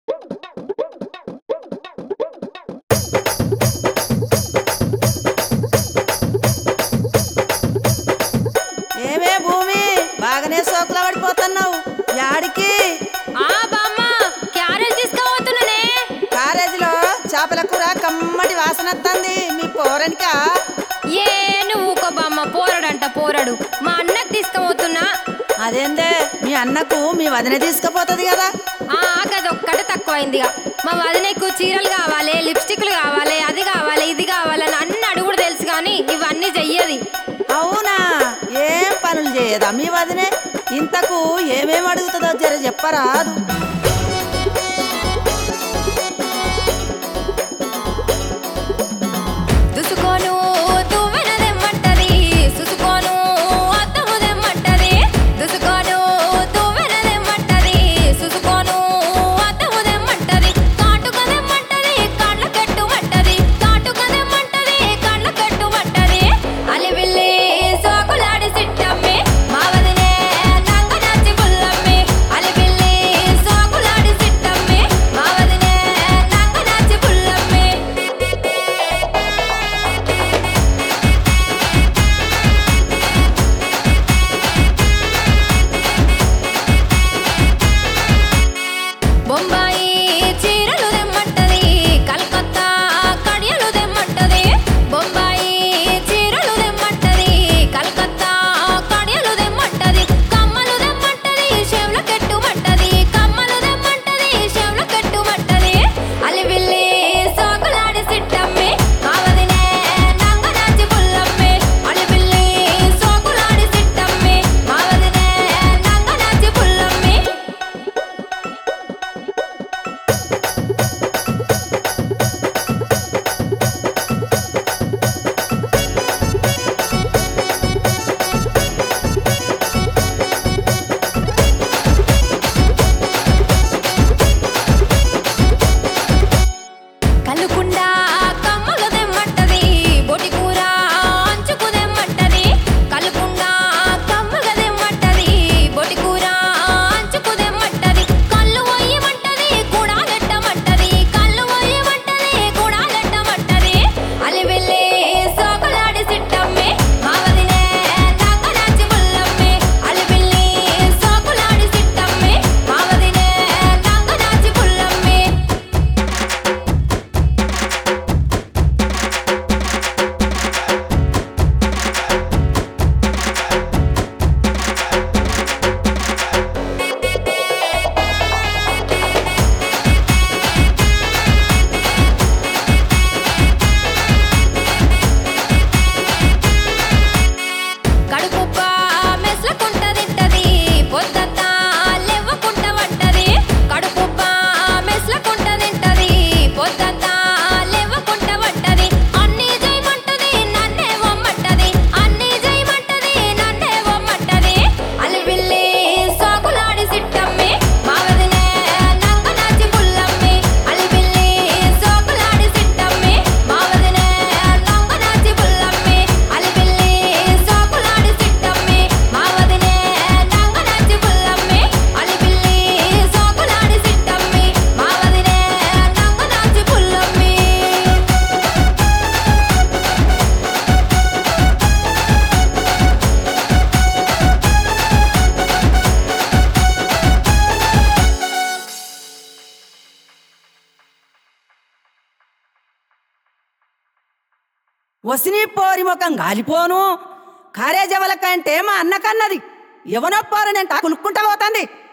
ఏమే భూమి బాగానే సోకుల పడిపోతున్నావు యాడికి ఆ బామ్మ క్యారెట్ తీసుకుపోతున్నానే కాలేజీలో చేపల కూర కమ్మటి వాసన వస్తుంది మీ పోరనికా ఏ నువ్వు ఊకో బామ్మ పోరడంట పోరడు మా అన్నకు తీసుకుపోతున్నా అదేందే మీ అన్నకు మీ వదిన తీసుకుపోతుంది కదా ఆ గదొక్కటే తక్కువైందిగా మా వదినకు చీరలు కావాలి లిప్స్టిక్లు కావాలి అది కావాలి ఇది కావాలని అన్ని అడుగుడు తెలుసు కానీ ఇవన్నీ చెయ్యది అవునా ఏం పనులు చేయదా మీ వదినే ఇంతకు ఏమేం అడుగుతుందో జర చెప్పరాదు దుసుకోను తువ్వెనదెమ్మంటది సుసుకోను అద్దముదెమ్మంటది దుసుకోను తువ్వెనదెమ్మంటది సుసుకోను అద్దముదెమ్మంటది కాటుకదెమ్మంటది కళ్ళ కట్టుమంటది కాటుకదెమ్మంటది కళ్ళ కట్టుమంటది అలివిల్లి సోకులాడి సిట్టమ్మి మావదినే నంగనాచి బుల్లమ్మి అలివిల్లి సోకులాడి సిట్టమ్మి మావదినే నంగనాచి బుల్లమ్మి బొంబాయి చీరలు దెమ్మంటది కలకత్తా కడియలు దెమ్మంటది బొంబాయి చీరలు దెమ్మంటది కలకత్తా కడియలు దెమ్మంటది కమ్మలు దెమ్మంటది చెవుల కెట్టుమంటది కమ్మలు దెమ్మంటది చెవుల కెట్టుమంటది అలివిల్లి సోకులాడి సిట్టమ్మి కావదినే నంగనాచి బుల్లమ్మి అలివిల్లి సోకులాడి సిట్టమ్మి కావదినే నంగనాచి బుల్లమ్మి కల్లుకుండా కమ్మలు దెమ్మంటది బొటి కూర అంచుకు దెమ్మంటది కల్లుకుండా కమ్మలు దెమ్మంటది బొటి కూర అంచుకు దెమ్మంటది కళ్ళు వయ్యమంటది కూడా లెట్టమంటది కళ్ళు వయ్యమంటది కూడా లెట్టమంటది అలి వెళ్ళి సోకలాడి సిట్టమ్మి మావదినే నంగనాచి బుల్లమ్మి అలి వెళ్ళి సోకలాడి సిట్టమ్మి మావదినే నంగనాచి బుల్లమ్మి కడుపుప్ప మెస్లకుంట తింటది పొద్దంతా లెవ్వకుంట వంటది కడుపుప్ప మెస్లకుంట తింటది పొద్దంతా లెవ్వకుంట వంటది అన్నీ చేయమంటది నన్నే వమ్మంటది అన్నీ చేయమంటది నన్నే వమ్మంటది అలివిల్లి సాకులాడి సిట్టమ్మి మావదినే నంగనాచి బుల్లమ్మి అలివిల్లి సాకులాడి సిట్టమ్మి మావదినే నంగనాచి బుల్లమ్మి అలివిల్లి సాకులాడి సిట్టమ్మి మావదినే నంగనాచి బుల్లమ్మి అలివిల్లి సాకులాడి సిట్టమ్మి మావదినే నంగనాచి బుల్లమ్మి వసిని పోరి ముఖం గాలిపోను కారేజవల కంటే మా అన్నకన్నది ఎవనో పోరనంట కులుక్కుంటా పోతుంది